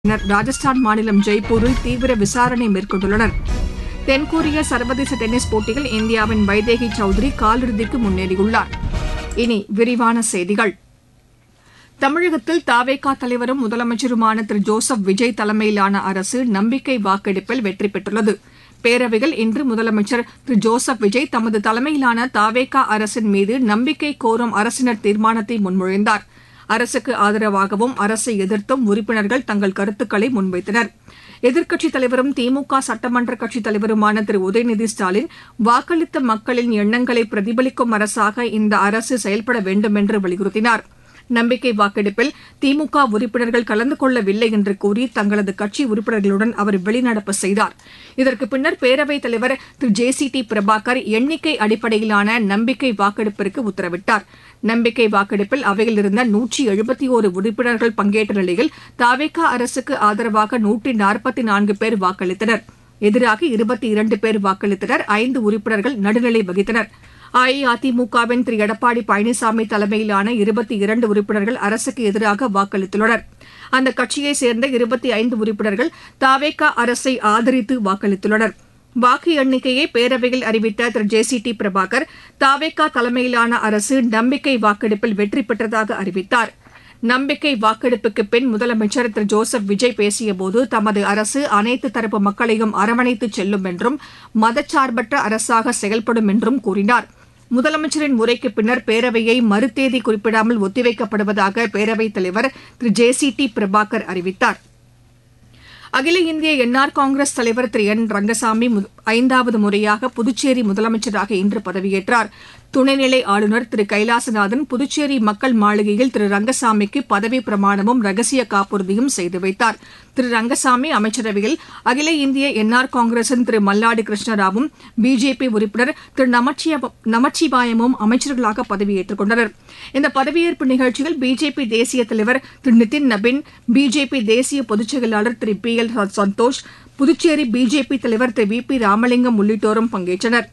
பின்னர் ராஜஸ்தான் மாநிலம் ஜெய்ப்பூரில் தீவிர விசாரணை மேற்கொண்டுள்ளனர் தென்கொரிய சர்வதேச டென்னிஸ் போட்டியில் இந்தியாவின் வைதேகி சௌத்ரி காலிறுதிக்கு முன்னேறியுள்ளார் இனி விரிவான செய்திகள் தமிழகத்தில் தாவேகா தலைவரும் முதலமைச்சருமான திரு ஜோசப் விஜய் தலைமையிலான அரசு நம்பிக்கை வாக்கெடுப்பில் வெற்றி பெற்றுள்ளது பேரவையில் இன்று முதலமைச்சர் திரு ஜோசப் விஜய் தமது தலைமையிலான தாவேகா அரசின் மீது நம்பிக்கை கோரும் அரசினர் தீர்மானத்தை முன்மொழிந்தார் அரசுக்கு ஆதரவாகவும் அரசை எதிர்த்தும் உறுப்பினர்கள் தங்கள் கருத்துக்களை முன்வைத்தனர் எதிர்க்கட்சித் தலைவரும் திமுக சட்டமன்ற கட்சித் தலைவருமான திரு உதயநிதி ஸ்டாலின் வாக்களித்த மக்களின் எண்ணங்களை பிரதிபலிக்கும் அரசாக இந்த அரசு செயல்பட வேண்டும் என்று வலியுறுத்தினார் நம்பிக்கை வாக்கெடுப்பில் திமுக உறுப்பினர்கள் கலந்து கொள்ளவில்லை என்று கூறி தங்களது கட்சி உறுப்பினர்களுடன் அவர் வெளிநடப்பு செய்தார் இதற்கு பின்னர் பேரவைத் தலைவர் Thiru J C D Prabhakar எண்ணிக்கை அடிப்படையிலான நம்பிக்கை வாக்கெடுப்பிற்கு உத்தரவிட்டார் நம்பிக்கை வாக்கெடுப்பில் அவையில் இருந்த நூற்றி எழுபத்தி ஒரு உறுப்பினர்கள் பங்கேற்ற நிலையில் தாவேகா அரசுக்கு ஆதரவாக நூற்றி நாற்பத்தி நான்கு பேர் வாக்களித்தனர் எதிராக இருபத்தி இரண்டு பேர் வாக்களித்தனர் ஐந்து உறுப்பினர்கள் நடுநிலை வகித்தனர் அஇஅதிமுகவின் திரு எடப்பாடி பழனிசாமி தலைமையிலான இருபத்தி இரண்டு உறுப்பினர்கள் அரசுக்கு எதிராக வாக்களித்துள்ளனர் அந்த கட்சியைச் சேர்ந்த இருபத்தி ஐந்து உறுப்பினர்கள் தாவேகா அரசை ஆதரித்து வாக்களித்துள்ளனர் வாக்கு எண்ணிக்கையை பேரவையில் அறிவித்த Thiru J C D Prabhakar Thavega தலைமையிலான அரசு நம்பிக்கை வாக்கெடுப்பில் வெற்றி பெற்றதாக அறிவித்தார் நம்பிக்கை வாக்கெடுப்புக்கு பின் முதலமைச்சர் திரு ஜோசப் விஜய் பேசியபோது தமது அரசு அனைத்து தரப்பு மக்களையும் அரவணைத்து செல்லும் என்றும் மதச்சார்பற்ற அரசாக செயல்படும் என்றும் கூறினார் முதலமைச்சரின் உரைக்கு பின்னர் பேரவையை மறுதேதி குறிப்பிடாமல் ஒத்திவைக்கப்படுவதாக பேரவைத் தலைவர் Thiru J C D Prabhakar அறிவித்தார் அகில இந்திய என்ஆர் காங்கிரஸ் தலைவர் திரு என் ரங்கசாமி ஐந்தாவது முறையாக புதுச்சேரி முதலமைச்சராக இன்று பதவியேற்றார் துணைநிலை ஆளுநர் திரு கைலாசநாதன் புதுச்சேரி மக்கள் மாளிகையில் திரு ரங்கசாமிக்கு பதவி பிரமாணமும் ரகசிய காப்புறுதியும் செய்து வைத்தார் திரு ரங்கசாமி அமைச்சரவையில் அகில இந்திய என்ஆர் காங்கிரசின் திரு மல்லாடி கிருஷ்ணராவும் பிஜேபி உறுப்பினர் திரு நமச்சிவாயமும் அமைச்சர்களாக பதவியேற்றுக் கொண்டனர் இந்த பதவியேற்பு நிகழ்ச்சியில் பிஜேபி தேசிய தலைவர் திரு நிதின் நபின் பிஜேபி தேசிய பொதுச் செயலாளர் Thiru B L Santhosh Puducherry BJP தலைவர் திரு வி பி ராமலிங்கம் உள்ளிட்டோரும் பங்கேற்றனர்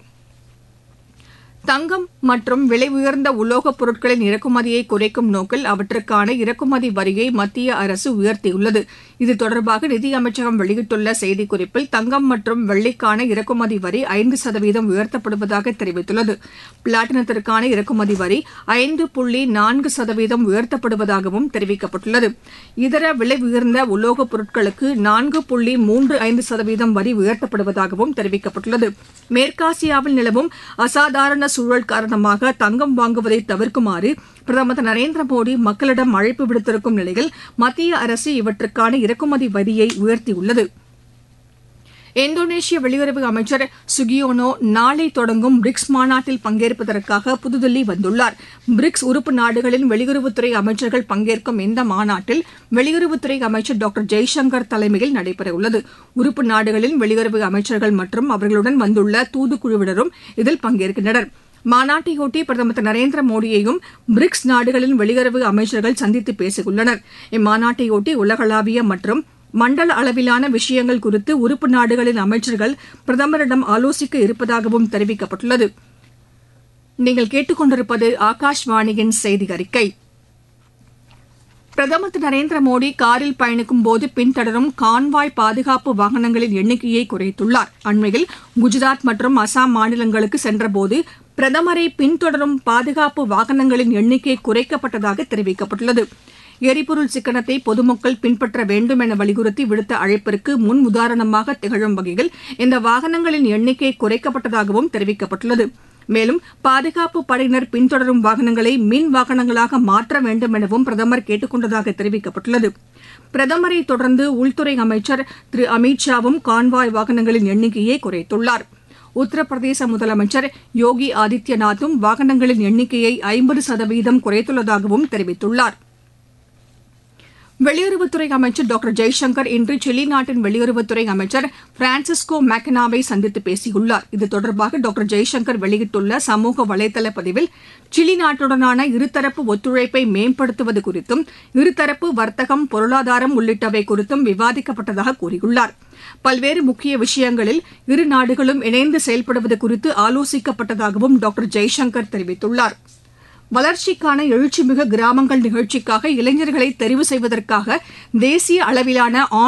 தங்கம் மற்றும் விலை உயர்ந்த உலோகப் பொருட்களின் இறக்குமதியை குறைக்கும் நோக்கில் அவற்றுக்கான இறக்குமதி வரியை மத்திய அரசு உயர்த்தியுள்ளது இது தொடர்பாக நிதியமைச்சகம் வெளியிட்டுள்ள செய்திக்குறிப்பில் தங்கம் மற்றும் வெள்ளிக்கான இறக்குமதி வரி ஐந்து சதவீதம் உயர்த்தப்படுவதாக தெரிவித்துள்ளது பிளாட்டினத்திற்கான இறக்குமதி வரி ஐந்து புள்ளி நான்கு சதவீதம் உயர்த்தப்படுவதாகவும் தெரிவிக்கப்பட்டுள்ளது இதர விலை உயர்ந்த உலோகப் பொருட்களுக்கு நான்கு புள்ளி மூன்று ஐந்து சதவீதம் வரி உயர்த்தப்படுவதாகவும் தெரிவிக்கப்பட்டுள்ளது மேற்காசியாவில் நிலவும் அசாதாரண சூழல் காரணமாக தங்கம் வாங்குவதை தவிர்க்குமாறு பிரதமர் திரு நரேந்திர மோடி மக்களிடம் அழைப்பு விடுத்திருக்கும் நிலையில் மத்திய அரசு இவற்றுக்கான இறக்குமதி வரியை உயர்த்தியுள்ளது இந்தோனேஷிய வெளியுறவு அமைச்சர் சுகியோனோ நாளை தொடங்கும் பிரிக்ஸ் மாநாட்டில் பங்கேற்பதற்காக புதுதில்லி வந்துள்ளார் பிரிக்ஸ் உறுப்பு நாடுகளின் வெளியுறவுத்துறை அமைச்சர்கள் பங்கேற்கும் இந்த மாநாட்டில் வெளியுறவுத்துறை அமைச்சர் டாக்டர் ஜெய்சங்கர் தலைமையில் நடைபெறவுள்ளது உறுப்பு நாடுகளின் வெளியுறவு அமைச்சர்கள் மற்றும் அவர்களுடன் வந்துள்ள தூதுக்குழுவினரும் இதில் பங்கேற்கின்றனர் மாநாட்டையொட்டி பிரதமர் திரு நரேந்திர மோடியையும் பிரிக்ஸ் நாடுகளின் வெளியுறவு அமைச்சர்கள் சந்தித்து பேசியுள்ளனர் இம்மாநாட்டையொட்டி உலகளாவிய மற்றும் மண்டல அளவிலான விஷயங்கள் குறித்து உறுப்பு நாடுகளின் அமைச்சர்கள் பிரதமரிடம் ஆலோசிக்க இருப்பதாகவும் தெரிவிக்கப்பட்டுள்ளது நீங்கள் கேட்டுக்கொண்டிருப்பது ஆகாஷ்வாணியின் செய்தி அறிக்கை பிரதமர் திரு நரேந்திர மோடி காரில் பயணிக்கும் போது பின்தொடரும் கான்வாய் பாதுகாப்பு வாகனங்களின் எண்ணிக்கையை குறைத்துள்ளார் அண்மையில் குஜராத் மற்றும் அசாம் மாநிலங்களுக்கு சென்றபோது பிரதமரை பின்தொடரும் பாதுகாப்பு வாகனங்களின் எண்ணிக்கை குறைக்கப்பட்டதாக தெரிவிக்கப்பட்டுள்ளது எரிபொருள் சிக்கனத்தை பொதுமக்கள் பின்பற்ற வேண்டும் என வலியுறுத்தி விடுத்த அழைப்பிற்கு முன் உதாரணமாக திகழும் வகையில் இந்த வாகனங்களின் எண்ணிக்கை குறைக்கப்பட்டதாகவும் தெரிவிக்கப்பட்டுள்ளது மேலும் பாதுகாப்பு படையினர் பின்தொடரும் வாகனங்களை மின் வாகனங்களாக மாற்ற வேண்டும் எனவும் பிரதமர் கேட்டுக் கொண்டதாக தெரிவிக்கப்பட்டுள்ளது பிரதமரை தொடர்ந்து உள்துறை அமைச்சர் திரு அமித் ஷாவும் கான்வாய் வாகனங்களின் எண்ணிக்கையை குறைத்துள்ளார் உத்தரப்பிரதேச முதலமைச்சர் யோகி ஆதித்யநாத்தும் வாகனங்களின் எண்ணிக்கையை ஐம்பது சதவீதம் குறைத்துள்ளதாகவும் தெரிவித்துள்ளார் வெளியுறவுத்துறை அமைச்சர் டாக்டர் ஜெய்சங்கர் இன்று சிலி நாட்டின் வெளியுறவுத்துறை அமைச்சர் பிரான்சிஸ்கோ மேக்கனாவை சந்தித்து பேசியுள்ளார் இது தொடர்பாக டாக்டர் ஜெய்சங்கர் வெளியிட்டுள்ள சமூக வலைதள பதிவில் சிலி நாட்டுடனான இருதரப்பு ஒத்துழைப்பை மேம்படுத்துவது குறித்தும் இருதரப்பு வர்த்தகம் பொருளாதாரம் உள்ளிட்டவை குறித்தும் விவாதிக்கப்பட்டதாக கூறியுள்ளார் பல்வேறு முக்கிய விஷயங்களில் இரு நாடுகளும் இணைந்து செயல்படுவது குறித்து ஆலோசிக்கப்பட்டதாகவும் டாக்டர் ஜெய்சங்கர் தெரிவித்துள்ளாா் வளர்ச்சிக்கான எழுச்சிமிகு கிராமங்கள் நிகழ்ச்சிக்காக இளைஞர்களை தெரிவு செய்வதற்காக தேசிய அளவிலான